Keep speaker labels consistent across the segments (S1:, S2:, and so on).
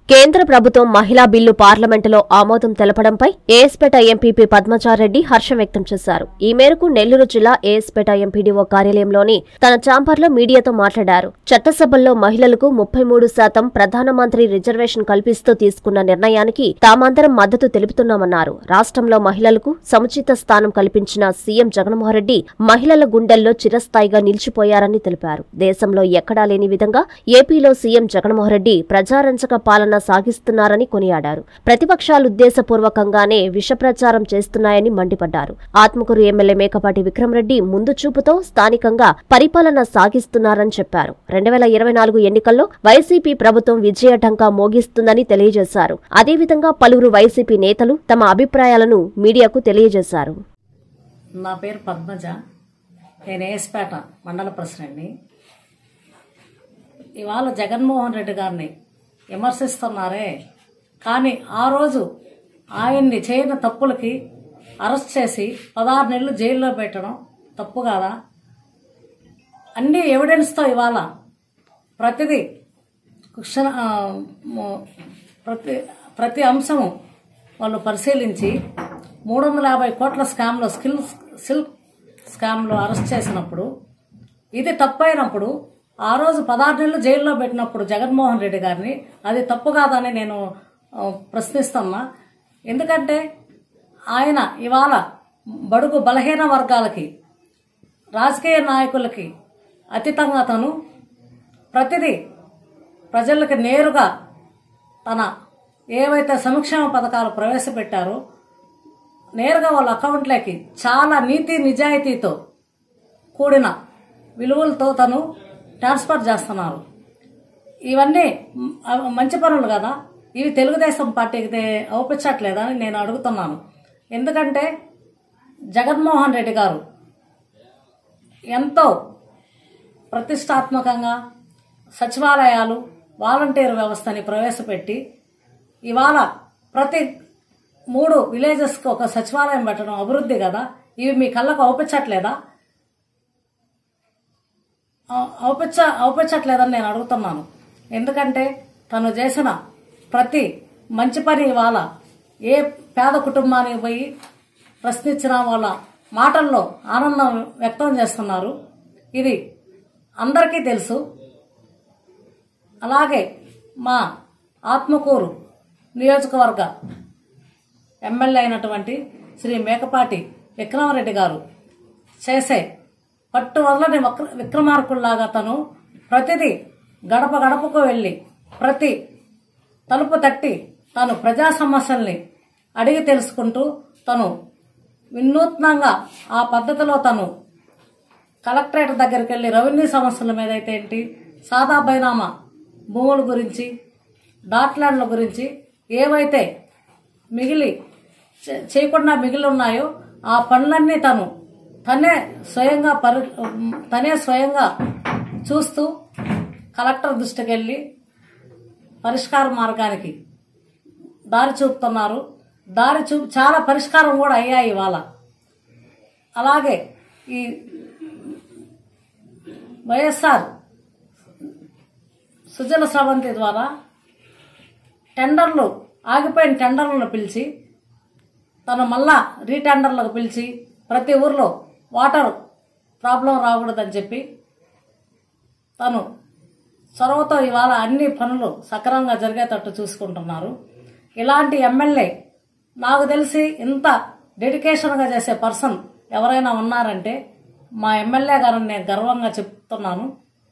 S1: కేంద్ర ప్రభుత్వం మహిళా బిల్లు పార్లమెంటులో ఆమోదం తెలపడంపై ఏఎస్పేట ఎంపీపీ పద్మచారెడ్డి హర్షం వ్యక్తం చేశారు ఈ మేరకు నెల్లూరు జిల్లా ఏఎస్పేట ఎంపీడీఓ కార్యాలయంలోని తన చాంబర్లో మీడియాతో మాట్లాడారు చట్టసభల్లో మహిళలకు ముప్పై మూడు శాతం ప్రధానమంత్రి రిజర్వేషన్ కల్పిస్తూ తీసుకున్న నిర్ణయానికి తామందరం మద్దతు తెలుపుతున్నామన్నారు రాష్ట్రంలో మహిళలకు సముచిత స్థానం కల్పించిన సీఎం జగన్మోహన్ రెడ్డి మహిళల గుండెల్లో చిరస్థాయిగా నిలిచిపోయారని తెలిపారు దేశంలో ఎక్కడా లేని విధంగా ఏపీలో సీఎం జగన్మోహన్ రెడ్డి ప్రజారంజక పాలన సాగిస్తున్నారని కొనియాడారు ప్రతిపక్షాలు ఉద్దేశపూర్వకంగానే విష ప్రచారం చేస్తున్నాయని మండిపడ్డారు ఆత్మకూరు ఎమ్మెల్యే మేకపాటి విక్రమరెడ్డి ముందు చూపుతో స్థానికంగా పరిపాలన సాగిస్తున్నారని చెప్పారు రెండు వేల ఇరవై నాలుగు ఎన్నికల్లో వైసీపీ ప్రభుత్వం విజయఢంకా మోగిస్తుందని తెలియజేశారు అదేవిధంగా పలువురు వైసీపీ నేతలు తమ అభిప్రాయాలను మీడియాకు తెలియజేశారు
S2: నా పేరు పద్మజ నేను ఏస్పేట మండల ప్రెసిడెంట్ని ఇవాళ జగన్మోహన్ రెడ్డి గారిని విమర్శిస్తున్నారే కానీ ఆ రోజు ఆయన్ని చేయని తప్పులకి అరెస్ట్ చేసి పదహారు నెలలు జైల్లో పెట్టడం తప్పు కాదా అన్ని ఎవిడెన్స్తో ఇవాళ ప్రతిదీ క్షణ ఆ, మ- ప్రతి ప్రతి అంశము వాళ్ళు పరిశీలించి మూడు వందల యాభై కోట్ల స్కామ్లో స్కిల్ సిల్క్ స్కామ్లో అరెస్ట్ చేసినప్పుడు ఇది తప్పైనప్పుడు ఆ రోజు పదహారు నెలలు జైల్లో పెట్టినప్పుడు జగన్మోహన్ రెడ్డి గారిని అది తప్పు కాదని నేను ఆ, ప్రశ్నిస్తున్నా ఎందుకంటే ఆయన ఇవాళ బడుగు బలహీన వర్గాలకి రాజకీయ నాయకులకి అతీతంగా తను ప్రతిదీ ప్రజలకు నేరుగా తన ఏవైతే సంక్షేమ పథకాలు ప్రవేశపెట్టారో నేరుగా వాళ్ళ అకౌంట్లోకి చాలా నీతి నిజాయితీతో కూడిన విలువలతో తను ట్రాన్స్ఫర్ చేస్తున్నారు ఇవన్నీ మ్, అవ- మంచి పనులు కదా ఇవి తెలుగుదేశం పార్టీకి తే- అవుపించట్లేదా అని నేను అడుగుతున్నాను ఎందుకంటే జగన్మోహన్ రెడ్డి గారు ఎంతో ప్రతిష్టాత్మకంగా సచివాలయాలు వాలంటీర్ వ్యవస్థని ప్రవేశపెట్టి ఇవాళ ప్రతి మూడు విలేజెస్కి ఒక సచివాలయం పెట్టడం అభివృద్ధి కదా ఇవి మీ కళ్ళకు అవుపించట్లేదా అవ- అవపించ అవపించట్లేదని నేను అడుగుతున్నాను ఎందుకంటే తను చేసిన ప్రతి మంచి పని ఇవాళ ఏ పేద కుటుంబానికి పోయి ప్రశ్నించిన వాళ్ళ మాటల్లో ఆనందం వ్యక్తం చేస్తున్నారు ఇది అందరికీ తెలుసు అలాగే మా ఆత్మకూరు నియోజకవర్గ ఎమ్మెల్యే అయినటువంటి శ్రీ మేకపాటి విక్రమరెడ్డి గారు చేసే పట్టు వదలని వక్ర విక్రమార్కుల్లాగా తను ప్రతిదీ గడప గడపకు వెళ్ళి ప్రతి తలుపు తట్టి తాను ప్రజా సమస్యల్ని అడిగి తెలుసుకుంటూ తను వినూత్నంగా ఆ పద్ధతిలో తను కలెక్టరేట్ దగ్గరికి వెళ్ళి రెవెన్యూ సమస్యల మీద అయితే ఏంటి సాదా బైనామా భూముల గురించి డాట్లాండ్ల గురించి ఏవైతే మిగిలి చే- చేయకుండా మిగిలి ఉన్నాయో ఆ పనులన్నీ తను తనే స్వయంగా పరి తనే స్వయంగా చూస్తూ కలెక్టర్ దృష్టికి వెళ్ళి పరిష్కార మార్గానికి దారి చూపుతున్నారు దారి చూ చాలా పరిష్కారం కూడా అయ్యాయి ఇవాళ అలాగే ఈ వైఎస్ఆర్ సుజల స్రవంతి ద్వారా టెండర్లు ఆగిపోయిన టెండర్లను పిలిచి తను మళ్ళా రీటెండర్లకు పిలిచి ప్రతి ఊర్లో వాటర్ ప్రాబ్లం రాకూడదని చెప్పి తను చొరవతో ఇవాళ అన్ని పనులు సక్రమంగా జరిగేటట్టు చూసుకుంటున్నారు ఇలాంటి ఎమ్మెల్యే నాకు తెలిసి ఇంత డెడికేషన్గా చేసే పర్సన్ ఎవరైనా ఉన్నారంటే మా ఎమ్మెల్యే గారిని నేను గర్వంగా చెప్తున్నాను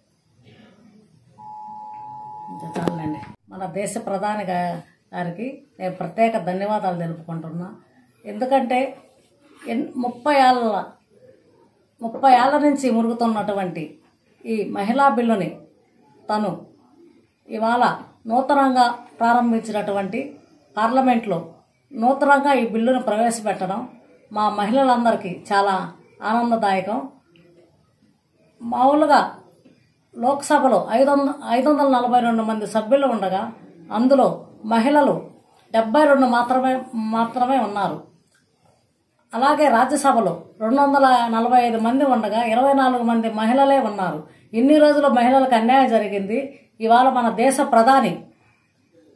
S2: ఇంకా చాలండి మన దేశ ప్రధాని గా- గారికి నేను ప్రత్యేక ధన్యవాదాలు తెలుపుకుంటున్నా ఎందుకంటే ఎన్ ముప్పై ఏళ్ళ ముప్పై ఏళ్ళ నుంచి మురుగుతున్నటువంటి ఈ మహిళా బిల్లుని తను ఇవాళ నూతనంగా ప్రారంభించినటువంటి పార్లమెంట్లో నూతనంగా ఈ బిల్లును ప్రవేశపెట్టడం మా మహిళలందరికీ చాలా ఆనందదాయకం మామూలుగా లోక్సభలో ఐదు వంద ఐదు వందల నలభై రెండు మంది సభ్యులు ఉండగా అందులో మహిళలు డెబ్బై రెండు మాత్రమే మాత్రమే ఉన్నారు అలాగే రాజ్యసభలో రెండు వందల నలభై ఐదు మంది ఉండగా ఇరవై నాలుగు మంది మహిళలే ఉన్నారు ఇన్ని రోజులు మహిళలకు అన్యాయం జరిగింది ఇవాళ మన దేశ ప్రధాని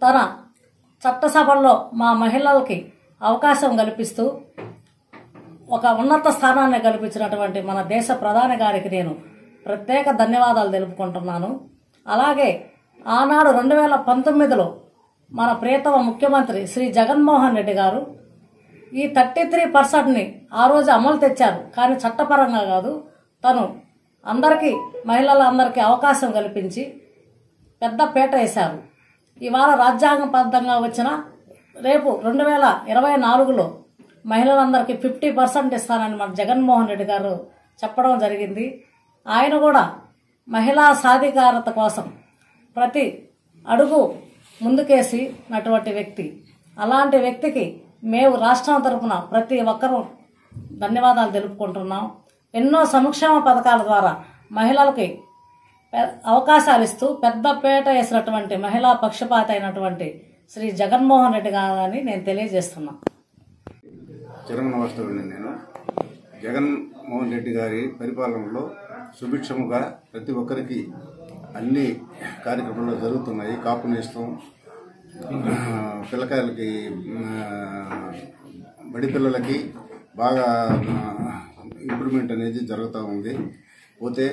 S2: తన చట్టసభల్లో మా మహిళలకి అవకాశం కల్పిస్తూ ఒక ఉన్నత స్థానాన్ని కల్పించినటువంటి మన దేశ ప్రధాని గారికి నేను ప్రత్యేక ధన్యవాదాలు తెలుపుకుంటున్నాను అలాగే ఆనాడు రెండు వేల పంతొమ్మిదిలో మన ప్రియతమ ముఖ్యమంత్రి శ్రీ జగన్మోహన్ రెడ్డి గారు ఈ థర్టీ త్రీ పర్సెంట్ని ఆ రోజు అమలు తెచ్చారు కానీ చట్టపరంగా కాదు తను అందరికీ మహిళలందరికీ అవకాశం కల్పించి పెద్ద పీట వేశారు ఇవాళ రాజ్యాంగబద్ధంగా వచ్చిన రేపు రెండు వేల ఇరవై నాలుగులో మహిళలందరికీ ఫిఫ్టీ పర్సెంట్ ఇస్తానని మన జగన్మోహన్ రెడ్డి గారు చెప్పడం జరిగింది ఆయన కూడా మహిళా సాధికారత కోసం ప్రతి అడుగు ముందుకేసి నటువంటి వ్యక్తి అలాంటి వ్యక్తికి మేము రాష్ట్రం తరపున ప్రతి ఒక్కరూ ధన్యవాదాలు తెలుపుకుంటున్నాం ఎన్నో సంక్షేమ పథకాల ద్వారా మహిళలకి పె- అవకాశాలు ఇస్తూ పెద్ద పీట వేసినటువంటి మహిళా పక్షపాత అయినటువంటి శ్రీ జగన్మోహన్ రెడ్డి గారని నేను తెలియజేస్తున్నా
S3: చిరమన వాస్తవుని నేను జగన్మోహన్ రెడ్డి గారి పరిపాలనలో సుభిక్షముగా ప్రతి ఒక్కరికి అన్ని కార్యక్రమాలు జరుగుతున్నాయి కాపు నేస్తం ఆ, పిల్లకాయలకి ఆ, బడి పిల్లలకి బాగా ఇంప్రూవ్మెంట్ అనేది జరుగుతూ ఉంది పోతే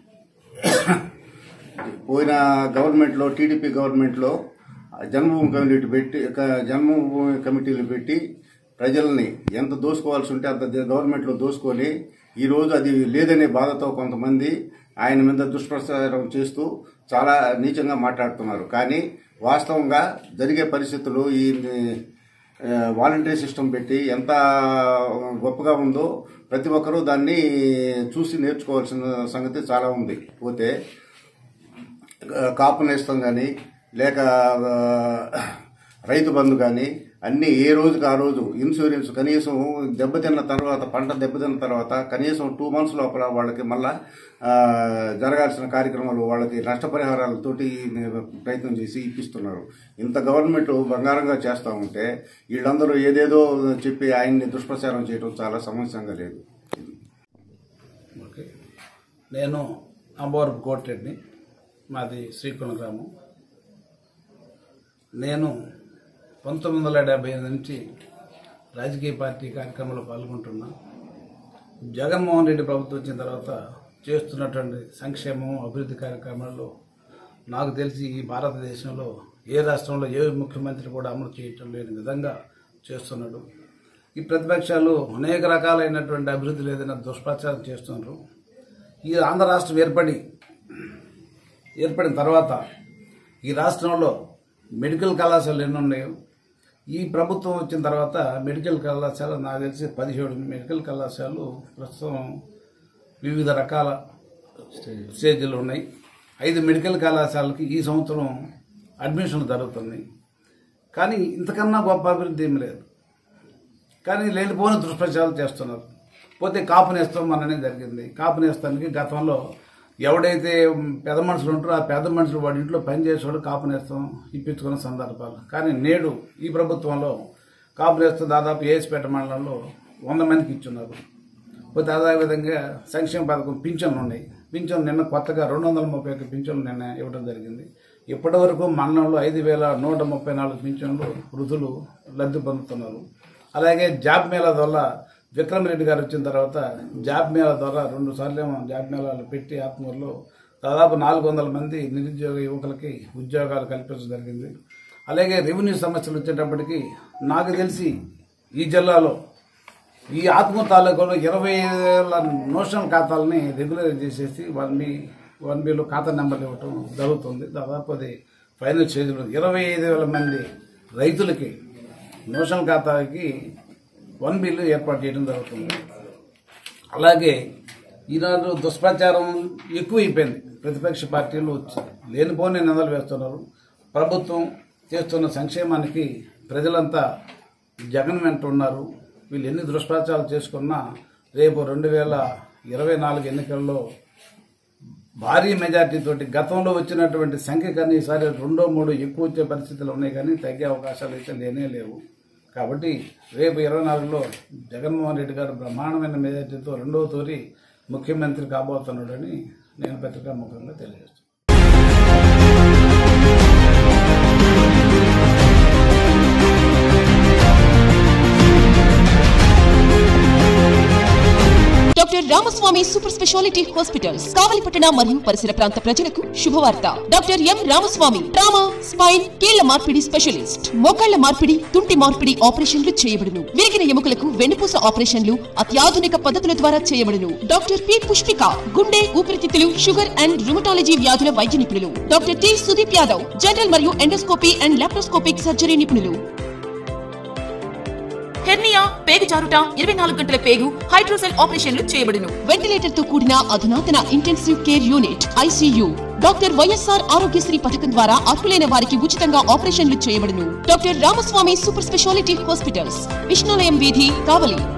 S3: పోయిన గవర్నమెంట్లో టీడీపీ గవర్నమెంట్లో జన్మభూమి కమిటీ పెట్టి క- జన్మభూమి కమిటీలు పెట్టి ప్రజల్ని ఎంత దోసుకోవాల్సి ఉంటే అంత ద- గవర్నమెంట్లో దోసుకొని ఈ రోజు అది లేదనే బాధతో కొంతమంది ఆయన మీద దుష్ప్రచారం చేస్తూ చాలా నీచంగా మాట్లాడుతున్నారు కానీ వాస్తవంగా జరిగే పరిస్థితులు ఈ ఆ, వాలంటరీ సిస్టమ్ పెట్టి ఎంత గొప్పగా ఉందో ప్రతి ఒక్కరూ దాన్ని చూసి నేర్చుకోవాల్సిన సంగతి చాలా ఉంది పోతే ఆ, కాపు నేస్తం కానీ లేక ఆ, రైతు బంధు కానీ అన్నీ ఏ రోజుకి ఆ రోజు ఇన్సూరెన్స్ కనీసం దెబ్బతిన్న తర్వాత పంట దెబ్బతిన్న తర్వాత కనీసం టూ మంత్స్ లోపల వాళ్ళకి మళ్ళా ఆ, జరగాల్సిన కార్యక్రమాలు వాళ్ళకి నష్టపరిహారాలతోటి ప్రయత్నం చేసి ఇప్పిస్తున్నారు ఇంత గవర్నమెంట్ బంగారంగా చేస్తూ ఉంటే వీళ్ళందరూ ఏదేదో చెప్పి ఆయన్ని దుష్ప్రచారం చేయడం చాలా సమస్యంగా లేదు
S4: ఓకే నేను అంబవరపు కోటిరెడ్డి మాది శ్రీకుణ గ్రామం నేను పంతొమ్మిది వందల డెబ్బై ఎనిమిది నుంచి రాజకీయ పార్టీ కార్యక్రమంలో పాల్గొంటున్నా జగన్మోహన్ రెడ్డి ప్రభుత్వం వచ్చిన తర్వాత చేస్తున్నటువంటి సంక్షేమం అభివృద్ధి కార్యక్రమాల్లో నాకు తెలిసి ఈ భారతదేశంలో ఏ రాష్ట్రంలో ఏ ముఖ్యమంత్రి కూడా అమలు చేయటం లేని విధంగా చేస్తున్నాడు ఈ ప్రతిపక్షాలు అనేక రకాలైనటువంటి అభివృద్ధి లేదన్న దుష్ప్రచారం చేస్తున్నారు ఈ ఆంధ్ర రాష్ట్రం ఏర్పడి ఏర్పడిన తర్వాత ఈ రాష్ట్రంలో మెడికల్ కళాశాలలు ఎన్ని ఉన్నాయో ఈ ప్రభుత్వం వచ్చిన తర్వాత మెడికల్ కళాశాల నాకు తెలిసి పదిహేడు మెడికల్ కళాశాలలు ప్రస్తుతం వివిధ రకాల స్టేజ్లు ఉన్నాయి ఐదు మెడికల్ కళాశాలకి ఈ సంవత్సరం అడ్మిషన్లు జరుగుతున్నాయి కానీ ఇంతకన్నా గొప్ప అభివృద్ధి ఏమి లేదు కానీ లేనిపోని దుష్ప్రచారాలు చేస్తున్నారు పోతే కాపు నేస్తం అననే జరిగింది కాపు నేస్తానికి గతంలో ఎవడైతే పెద్ద మనుషులు ఉంటారో ఆ పెద్ద మనుషులు వాడి ఇంట్లో పనిచేసేవాడు కాపు నేస్తం ఇప్పించుకున్న సందర్భాలు కానీ నేడు ఈ ప్రభుత్వంలో కాపు నేస్తం దాదాపు ఏఎస్పేట మండలంలో వంద మందికి ఇచ్చున్నారు పోతే అదేవిధంగా సంక్షేమ పథకం పింఛన్లు ఉన్నాయి పింఛన్లు నిన్న కొత్తగా రెండు వందల ముప్పై ఒక్క పింఛన్లు నిన్న ఇవ్వడం జరిగింది ఇప్పటి వరకు మండలంలో ఐదు వేల నూట ముప్పై నాలుగు పింఛన్లు వృద్ధులు లబ్ధి పొందుతున్నారు అలాగే జాబ్ మేళా ద్వారా విక్రమ్ రెడ్డి గారు వచ్చిన తర్వాత జాబ్ మేళా ద్వారా రెండు సార్లు ఏమో జాబ్ మేళాలు పెట్టి ఆత్మూరులో దాదాపు నాలుగు వందల మంది నిరుద్యోగ యువకులకి ఉద్యోగాలు కల్పించడం జరిగింది అలాగే రెవెన్యూ సమస్యలు వచ్చేటప్పటికి నాకు తెలిసి ఈ జిల్లాలో ఈ ఆత్మ తాలూకాలో ఇరవై వేల నోషనల్ ఖాతాలని రెగ్యులర్ చేసేసి వన్ బి వన్ బిలో ఖాతా నెంబర్లు ఇవ్వటం జరుగుతుంది దాదాపు అది ఫైనల్ స్టేజ్లో ఇరవై ఐదు వేల మంది రైతులకి నోషనల్ ఖాతాకి వన్ బిల్లు ఏర్పాటు చేయడం జరుగుతుంది అలాగే ఈనాడు దుష్ప్రచారం ఎక్కువైపోయింది ప్రతిపక్ష పార్టీలు వచ్చి లేనిపోని నిందలు వేస్తున్నారు ప్రభుత్వం చేస్తున్న సంక్షేమానికి ప్రజలంతా జగన్ వెంట ఉన్నారు వీళ్ళు ఎన్ని దుష్ప్రచారాలు చేసుకున్నా రేపు రెండు వేల ఇరవై నాలుగు ఎన్నికల్లో భారీ మెజార్టీ తోటి గతంలో వచ్చినటువంటి సంఖ్య కన్నా ఈసారి రెండో మూడో ఎక్కువ వచ్చే పరిస్థితులు ఉన్నాయి కానీ తగ్గే అవకాశాలు అయితే లేనే లేవు కాబట్టి రేపు ఇరవై నాలుగులో జగన్మోహన్ రెడ్డి గారు బ్రహ్మాండమైన మెజార్టీతో రెండవ తోరి ముఖ్యమంత్రి కాబోతున్నాడని నేను పత్రికా ముఖంగా తెలియజేస్తున్నాను
S5: రామస్వామి సూపర్ స్పెషాలిటీ హాస్పిటల్స్ కావలిపట్టణ మరియు పరిసర ప్రాంత ప్రజలకు శుభవార్త doctor M Ramaswamy trauma spine కీళ్ల మార్పిడి స్పెషలిస్ట్ మోకాళ్ల మార్పిడి తుంటి మార్పిడి ఆపరేషన్లు చేయబడును విరిగిన ఎముకలకు వెన్నుపూస ఆపరేషన్లు అత్యాధునిక పద్ధతుల ద్వారా చేయబడును డాక్టర్ పి పుష్పిక గుండె ఊపిరితిత్తులు షుగర్ అండ్ రుమటాలజీ వ్యాధుల వైద్య నిపుణులు doctor T Sudeep Yadav general మరియు ఎండోస్కోపీ అండ్ లాప్రోస్కోపిక్ సర్జరీ నిపుణులు హెర్నియా పేగు జారుట ఇరవై నాలుగు గంటల పేగు హైడ్రోసెల్ ఆపరేషన్లు చేయబడును వెంటిలేటర్ తో కూడిన అధునాతన intensive care unit ICU doctor YSR Aarogyasri పథకం ద్వారా అర్హులైన వారికి ఉచితంగా ఆపరేషన్లు చేయబడును doctor Ramaswamy super speciality hospitals Vishnulayam వీధి కావలి